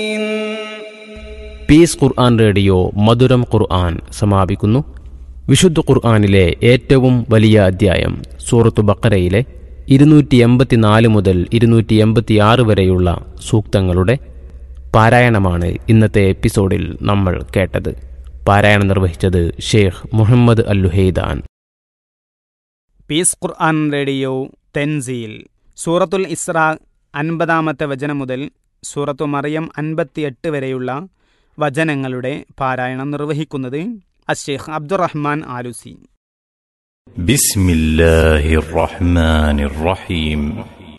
piece Quran radio മധുരം ഖുർആൻ സമാപിക്കുന്നു വിശുദ്ധ ഖുർആനിലെ ഏറ്റവും വലിയ അധ്യായം സൂറത്തു ബക്കറയിലെ ഇരുന്നൂറ്റി എൺപത്തിനാല് മുതൽ ഇരുന്നൂറ്റി എൺപത്തിയാറ് വരെയുള്ള സൂക്തങ്ങളുടെ പാരായണമാണ് ഇന്നത്തെ എപ്പിസോഡിൽ നമ്മൾ കേട്ടത് പാരായണം നിർവഹിച്ചത് Sheikh Muhammad Alluhaidan peace Quran radio തെൻസീൽ സൂറത്തുൽ ഇസ്ര അൻപതാമത്തെ വചനം മുതൽ സൂറത്തു മറിയം അൻപത്തിയെട്ട് വരെയുള്ള വചനങ്ങളുടെ പാരായണം നിർവഹിക്കുന്നത് അഷേഖ് അബ്ദുറഹ്മാൻ ആലുസി بسم الله الرحمن الرحيم